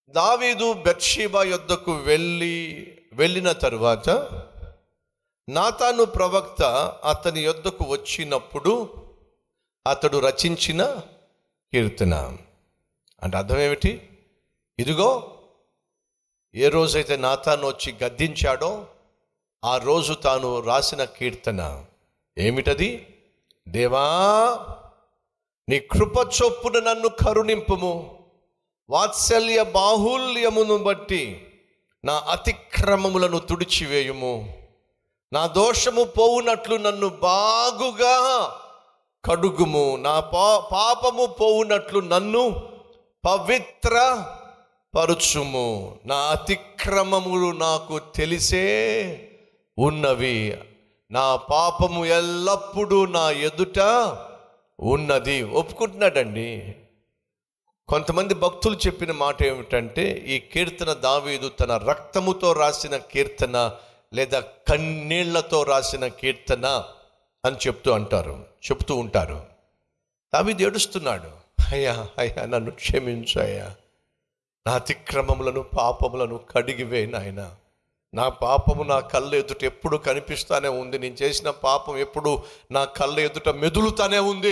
దావీదు బెర్షీబా యొద్దకు వెళ్ళి వెళ్ళిన తరువాత నాతాను ప్రవక్త అతని యొద్దకు వచ్చినప్పుడు అతడు రచించిన కీర్తన అంటే అర్థం ఏమిటి ఇదిగో ఏ రోజైతే నాతాను వచ్చి గద్దించాడో ఆ రోజు తాను రాసిన కీర్తన ఏమిటది దేవా నీ కృప చొప్పున నన్ను కరుణింపుము వాత్సల్య బాహుల్యమును బట్టి నా అతిక్రమములను తుడిచివేయుము నా దోషము పోవునట్లు నన్ను బాగుగా కడుగుము నా పా పాపము పోవునట్లు నన్ను పవిత్ర పరుచుము నా అతిక్రమములు నాకు తెలిసే ఉన్నవి నా పాపము ఎల్లప్పుడూ నా ఎదుట ఉన్నది ఒప్పుకుంటున్నాడండి కొంతమంది భక్తులు చెప్పిన మాట ఏమిటంటే ఈ కీర్తన దావీదు తన రక్తముతో రాసిన కీర్తన లేదా కన్నీళ్లతో రాసిన కీర్తన అని చెప్తూ అంటారు చెప్తూ ఉంటారు దావీదు ఏడుస్తున్నాడు అయ్యా అయ్యా నన్ను క్షమించు అయ్యా నా అతిక్రమములను పాపములను కడిగివే నాయన నా పాపము నా కళ్ళ ఎదుట ఎప్పుడు కనిపిస్తానే ఉంది నేను చేసిన పాపం ఎప్పుడు నా కళ్ళ ఎదుట మెదులుతానే ఉంది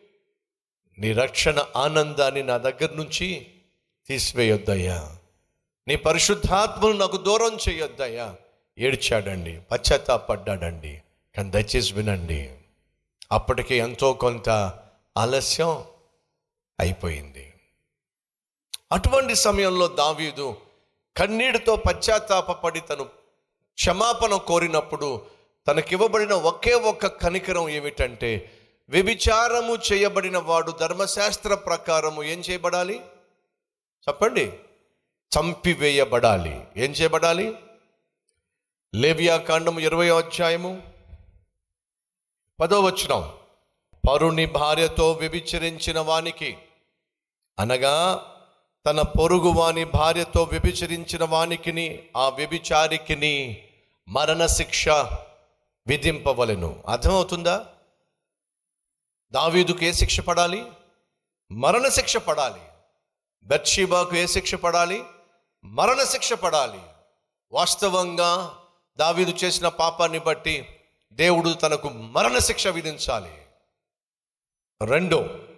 నీ రక్షణ ఆనందాన్ని నా దగ్గర నుంచి తీసివేయొద్దయ్యా నీ పరిశుద్ధాత్మను నాకు దూరం చేయొద్దయ్యా ఏడ్చాడండి పశ్చాత్తాపడ్డాడండి కానీ దయచేసి వినండి అప్పటికి ఎంతో కొంత ఆలస్యం అయిపోయింది అటువంటి సమయంలో దావీదు కన్నీటితో పశ్చాత్తాపడి తను క్షమాపణ కోరినప్పుడు తనకివ్వబడిన ఒకే ఒక్క కనికరం ఏమిటంటే వ్యభిచారము చేయబడిన వాడు ధర్మశాస్త్ర ప్రకారము ఏం చేయబడాలి చెప్పండి చంపివేయబడాలి ఏం చేయబడాలి లేవియా కాండము ఇరవై అధ్యాయము పదో వచనం పరుని భార్యతో వ్యభిచరించిన వానికి అనగా తన పొరుగు వాని భార్యతో వ్యభిచరించిన వానికిని ఆ వ్యభిచారికిని మరణశిక్ష విధింపవలెను అర్థమవుతుందా దావీదుకు ఏ శిక్ష పడాలి మరణశిక్ష పడాలి బెర్షీబాకు ఏ శిక్ష పడాలి మరణశిక్ష పడాలి వాస్తవంగా దావీదు చేసిన పాపాన్ని బట్టి దేవుడు తనకు మరణశిక్ష విధించాలి రెండో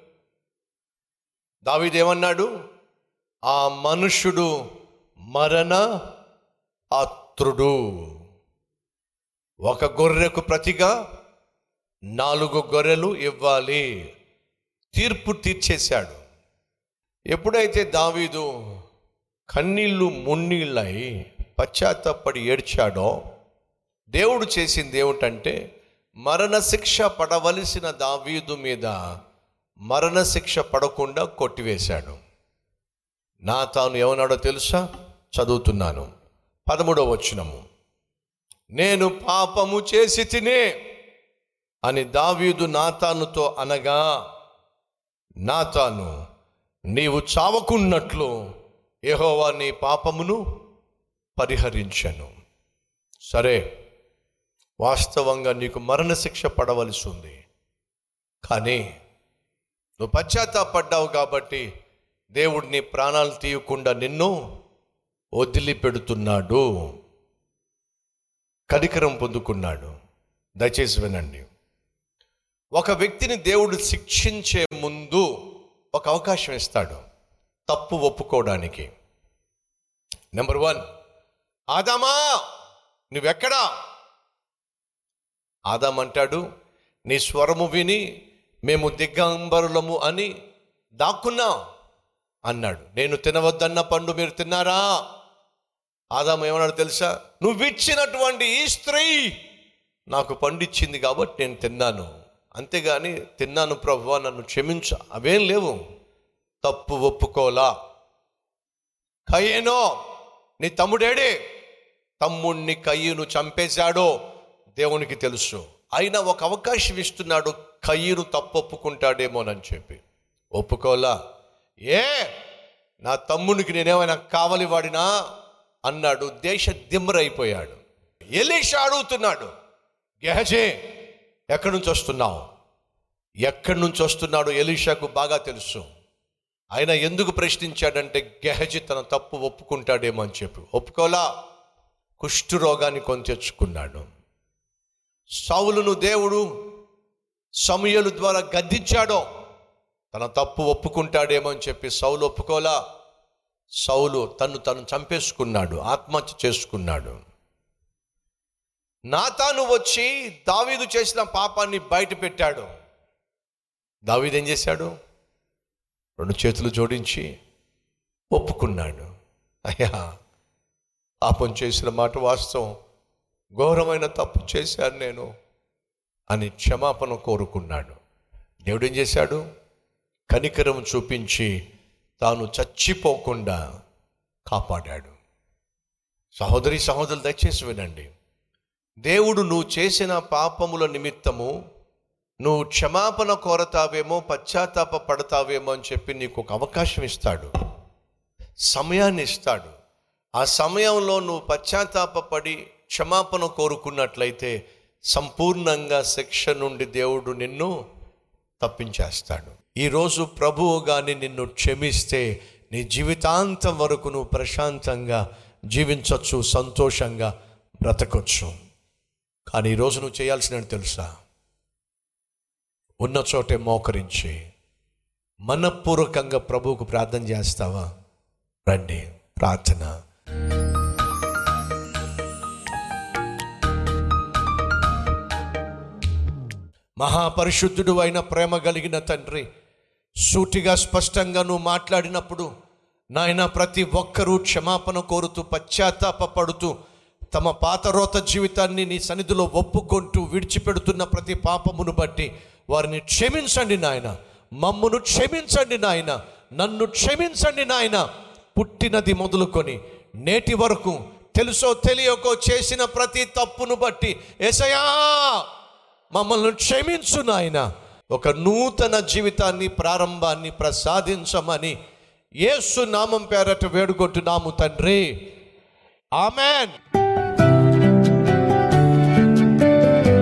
దావీదు ఏమన్నాడు ఆ మనుష్యుడు మరణ పాత్రుడు ఒక గొర్రెకు ప్రతిగా నాలుగు గొర్రెలు ఇవ్వాలి తీర్పు తీర్చేశాడు ఎప్పుడైతే దావీదు కన్నీళ్ళు మున్నీళ్ళై పశ్చాత్తపడి ఏడ్చాడో దేవుడు చేసింది ఏమిటంటే మరణశిక్ష పడవలసిన దావీదు మీద మరణశిక్ష పడకుండా కొట్టివేశాడు నా తాను ఏమన్నాడో తెలుసా చదువుతున్నాను పదమూడవ వచనము నేను పాపము చేసి తినే అని దావీదు నాతానుతో అనగా నాతాను నీవు చావకున్నట్లు యెహోవా నీ పాపమును పరిహరించను సరే వాస్తవంగా నీకు మరణశిక్ష పడవలసి ఉంది కానీ నువ్వు పశ్చాత్తాపడ్డావు కాబట్టి దేవుడు నీ ప్రాణాలు తీయకుండా నిన్ను వదిలిపెడుతున్నాడు కనికరం పొందుకున్నాడు దయచేసి వినండి ఒక వ్యక్తిని దేవుడు శిక్షించే ముందు ఒక అవకాశం ఇస్తాడు తప్పు ఒప్పుకోవడానికి నెంబర్ వన్ ఆదామా నువ్వెక్కడా ఆదాం అంటాడు నీ స్వరము విని మేము దిగంబరులము అని దాక్కున్నాం అన్నాడు నేను తినవద్దన్న పండు మీరు తిన్నారా ఆదాము ఏమన్నాడు తెలుసా నువ్వు ఇచ్చినటువంటి ఈ స్త్రీ నాకు పండిచ్చింది కాబట్టి నేను తిన్నాను అంతేగాని తిన్నాను ప్రభు నన్ను క్షమించు అవేం లేవు తప్పు ఒప్పుకోలా కయ్యేనో నీ తమ్ముడేడే తమ్ముణ్ణి కయ్యను చంపేశాడో దేవునికి తెలుసు అయినా ఒక అవకాశం ఇస్తున్నాడు కయ్యను తప్పు ఒప్పుకుంటాడేమోనని చెప్పి ఒప్పుకోలా ఏ నా తమ్మునికి నేనేమైనా కావలి వాడినా అన్నాడు దేశ దిమ్మరైపోయాడు ఎలీషా అడుగుతున్నాడు గెహజే ఎక్కడి నుంచి వస్తున్నావు ఎక్కడి నుంచి వస్తున్నాడు ఎలీషాకు బాగా తెలుసు ఆయన ఎందుకు ప్రశ్నించాడంటే గెహజి తన తప్పు ఒప్పుకుంటాడేమో అని చెప్పి ఒప్పుకోలా కుష్ఠురోగాన్ని కొని తెచ్చుకున్నాడు సౌలును దేవుడు సమయలు ద్వారా గద్దించాడో తన తప్పు ఒప్పుకుంటాడేమో అని చెప్పి సౌలు ఒప్పుకోలా సౌలు తను తను చంపేసుకున్నాడు ఆత్మహత్య చేసుకున్నాడు నాతాను వచ్చి దావీదు చేసిన పాపాన్ని బయట పెట్టాడు దావీదు ఏం చేశాడు రెండు చేతులు జోడించి ఒప్పుకున్నాడు అయ్యా పాపం చేసిన మాట వాస్తవం ఘోరమైన తప్పు చేశాను నేను అని క్షమాపణ కోరుకున్నాడు దేవుడు ఏం చేశాడు కనికరం చూపించి తాను చచ్చిపోకుండా కాపాడాడు సహోదరి సహోదరులు దయచేసి వినండి దేవుడు నువ్వు చేసిన పాపముల నిమిత్తము నువ్వు క్షమాపణ కోరతావేమో పశ్చాత్తాప పడతావేమో అని చెప్పి నీకు ఒక అవకాశం ఇస్తాడు సమయాన్ని ఇస్తాడు ఆ సమయంలో నువ్వు పశ్చాత్తాపడి క్షమాపణ కోరుకున్నట్లయితే సంపూర్ణంగా శిక్ష నుండి దేవుడు నిన్ను తప్పించేస్తాడు ఈరోజు ప్రభువు కానీ నిన్ను క్షమిస్తే నీ జీవితాంతం వరకు నువ్వు ప్రశాంతంగా జీవించవచ్చు సంతోషంగా బ్రతకొచ్చు కానీ ఈరోజు నువ్వు చేయాల్సినది తెలుసా ఉన్న చోటే మోకరించి మనపూర్వకంగా ప్రభువుకు ప్రార్థన చేస్తావా రండి ప్రార్థన మహాపరిశుద్ధుడు అయిన ప్రేమ కలిగిన తండ్రి సూటిగా స్పష్టంగా నువ్వు మాట్లాడినప్పుడు నాయన ప్రతి ఒక్కరూ క్షమాపణ కోరుతూ పశ్చాత్తాప పడుతూ తమ పాతరోత జీవితాన్ని నీ సన్నిధిలో ఒప్పుకుంటూ విడిచిపెడుతున్న ప్రతి పాపమును బట్టి వారిని క్షమించండి నాయన మమ్మును క్షమించండి నాయన నన్ను క్షమించండి నాయన పుట్టినది మొదలుకొని నేటి వరకు తెలుసో తెలియకో చేసిన ప్రతి తప్పును బట్టి ఎసయా మమ్మల్ని క్షమించు నాయన ఒక నూతన జీవితాన్ని ప్రారంభాన్ని ప్రసాదించమని యేసు నామం పేరట వేడుకుంటున్నాము తండ్రి ఆమెన్